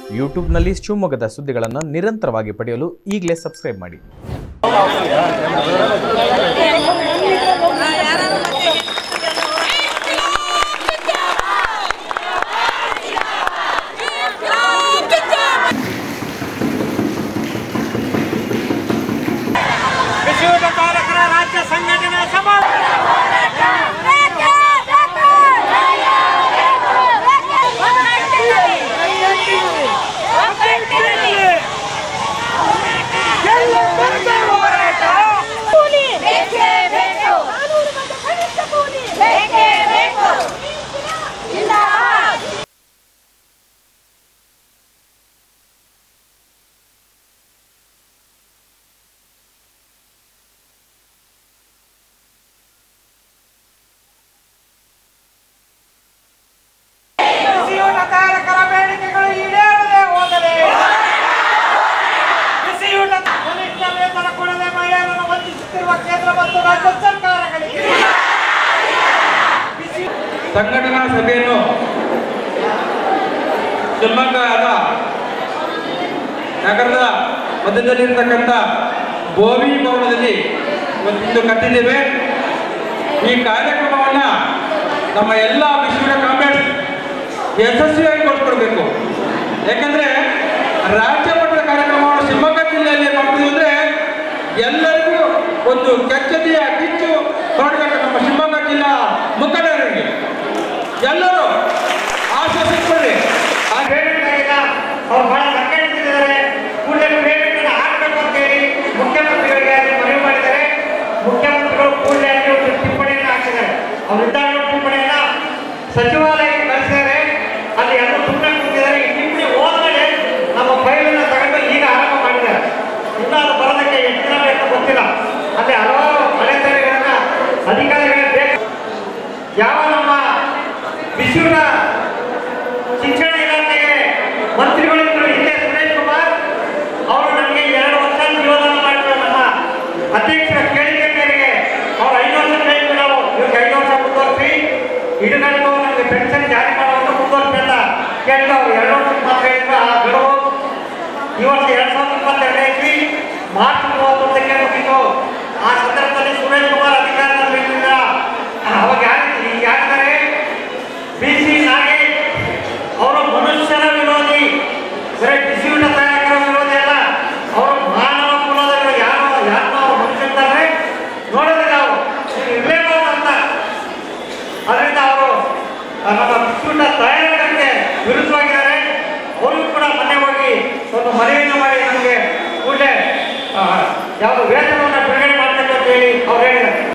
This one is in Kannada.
ಯೂಟ್ಯೂಬ್ನಲ್ಲಿ ಶಿವಮೊಗ್ಗದ ಸುದ್ದಿಗಳನ್ನು ನಿರಂತರವಾಗಿ ಪಡೆಯಲು ಈಗಲೇ ಸಬ್ಸ್ಕ್ರೈಬ್ ಮಾಡಿ ಬಿಸಿಯೂಟ ಚಾಲಕರ ರಾಜ್ಯ ಸಂಘಟನೆ ಸಭಾ ಜಿಂದಾಬಾದ್ ಬಿಸಿಯೂಟ ಚಾಲಕರ ಬೇಡಿಕೆಗಳು ಈಡೇರದೆ ಹೋದರೆ ಬಿಸಿಯೂಟ ಕನಿಷ್ಠ ವೇತನ ಕೊಡದೆ ಮಹಿಳೆಯರನ್ನು ವಂಚಿಸುತ್ತಿರುವ ಕೇಂದ್ರ ಮತ್ತು ರಾಜ್ಯ ಸರ್ಕಾರಗಳಿಗೆ ಬಿಸಿ- ಸಂಘಟನಾ ಸಭೆಯನ್ನು ಶಿವಮೊಗ್ಗದ ನಗರದ ಮಧ್ಯದಲ್ಲಿರ್ತಕ್ಕಂಥ ಬೋವಿ ಭವನದಲ್ಲಿ ಇವತ್ತಿಂದು ಕಟ್ಟಿದ್ದೇವೆ ಈ ಕಾರ್ಯಕ್ರಮವನ್ನು ನಮ್ಮ ಎಲ್ಲ ವಿಶ್ವದ ಕಾಮ್ರೇಡ್ಸ್ ಯಶಸ್ವಿಯಾಗಿ ಕೊಡ್ಕೊಡ್ಬೇಕು ಯಾಕಂದ್ರೆ ರಾಜ್ಯ ಮಟ್ಟದ ಕಾರ್ಯಕ್ರಮವನ್ನು ಶಿವಮೊಗ್ಗ ಜಿಲ್ಲೆಯಲ್ಲಿ ಮಾಡ್ತೀವಿ ಅಂದ್ರೆ ಎಲ್ಲರಿಗೂ ಒಂದು ಕೆಚ್ಚದೆಯ ಕಿಚ್ಚು ಹೊರಡಬೇಕು ನಮ್ಮ ಶಿವಮೊಗ್ಗ ಜಿಲ್ಲಾ ಮುಖಂಡರಿಗೆ ಎಲ್ಲರೂ ಆಶ್ವಾಸಿಸ್ಕೊಳ್ಳಿ ಆ ಪೇಮೆಂಟ್ ಆಗಿಲ್ಲ ಅವ್ರು ಬಹಳ ಸಂಘಟಿಸಿದ್ದಾರೆ ಕೂಡಲೇ ಪೇಮೆಂಟ್ ಅನ್ನು ಹಾಕಬೇಕು ಅಂತ ಹೇಳಿ ಮುಖ್ಯಮಂತ್ರಿಗಳಿಗೆ ಅಲ್ಲಿ ಮನವಿ ಮಾಡಿದ್ದಾರೆ ಮುಖ್ಯಮಂತ್ರಿಗಳು ಕೂಡಲೇ ಅಲ್ಲಿ ಒಂದು ಟಿಪ್ಪಣಿಯನ್ನು ಹಾಕಿದ್ದಾರೆ ಅವರಿದ್ದಾಗ ಟಿಪ್ಪಣಿಯನ್ನ ಸಚಿವಾಲಯಕ್ಕೆ ಕಳಿಸಿದ್ದಾರೆ ಅಲ್ಲಿ ಎಲ್ಲ ಸುಮ್ಮನೆ ಕೂತಿದ್ದಾರೆ ಈ ಟಿಪ್ಪಣಿ ಹೋದ್ಮೇಲೆ ನಮ್ಮ ಫೈಲನ್ನು ತಗೊಂಡು ಈಗ ಆರಂಭ ಮಾಡಿದ್ದಾರೆ ಇನ್ನೂ ಅದು ಬರೋದಕ್ಕೆ ಎಷ್ಟು ದಿನ ಬೇಕು ಗೊತ್ತಿಲ್ಲ ಅಲ್ಲಿ ಹಲವಾರು ಅಡೆತಡೆಗಳನ್ನ ಅಧಿಕಾರಿಗಳಿಗೆ ಬೇಕು ಯಾವ ನಮ್ಮ ಬಿಸಿಯೂಟ ಶಿಕ್ಷಣ ಇಲಾಖೆಗೆ ಮಂತ್ರಿಗಳಿದ್ರು ಹಿಂದೆ ಸುರೇಶ್ ಕುಮಾರ್ ಅವರು ನನಗೆ ಎರಡು ವರ್ಷ ನಿರೋಧನ ಮಾಡಿದ್ರು ನಮ್ಮ ಅಧ್ಯಕ್ಷರ ಕೇಳಿಕೆ ಮೇರೆಗೆ ಅವ್ರು ಐದು ವರ್ಷ ಕೈಗೂ ನಾವು ಇವ್ರಿಗೆ ಐದು ವರ್ಷ ಮುಂದುವರಿಸಿ ಇಡಗಂಟು ನಮಗೆ ಪೆನ್ಷನ್ ಜಾರಿ ಮಾಡುವಂತ ಮುಂದುವರಿಸಿ ಅಂತ ಕೇಳಿದ್ರು ಅವ್ರು ಎರಡು ವರ್ಷಕ್ಕೆ ಮಾತ್ರ ಹೇಳಿದ್ರು ಆ ಗಡುವು ಈ ವರ್ಷ ಎರಡ್ ಸಾವಿರದ ಇಪ್ಪತ್ತೆರಡನೇ ಇಸ್ವಿ ಮಾರ್ಚ್ ಮೂವತ್ತೊಂದಕ್ಕೆ ಮುಗಿತು ಆ ಸಂದರ್ಭದಲ್ಲಿ ಸುರೇಶ್ ಕುಮಾರ್ ಅಧಿಕಾರದಲ್ಲಿರಲಿಲ್ಲ ಅವಾಗ ಯಾರು ಯಾರಿದ್ದಾರೆ ಬಿ ಸಿ ನಾಗೇಶ್ ಅವರು ಮನುಷ್ಯನ ವಿರೋಧಿ ಬರೀ ಬಿಸಿಯೂಟ ತಯಾರಕರ ವಿರೋಧಿ ಅಲ್ಲ ಅವರು ಮಾನವ ಕುಲದ ವಿರೋಧಿ ಯಾರು ಯಾರನ್ನ ಅವ್ರು ಮನುಷ್ಯಂತಾರೆ ನೋಡೋದಿಲ್ಲ ಅವರು ಇರಲೇಬಾರ್ದು ಅಂತ ಅದರಿಂದ ಅವರು ನಮ್ಮ ಬಿಸಿಯೂಟ ತಯಾರಕರಿಗೆ ವಿರುದ್ಧವಾಗಿದ್ದಾರೆ ಅವರು ಕೂಡ ಮನೆ ಹೋಗಿ ಒಂದು ಮನವಿಯನ್ನು ಮಾಡಿ ನಮಗೆ ಕೂಡಲೇ ಯಾವುದು ವೇತನವನ್ನು ಬಿಡುಗಡೆ ಮಾಡಬೇಕು ಅಂತ ಹೇಳಿ ಅವ್ರು ಹೇಳಿದ್ದಾರೆ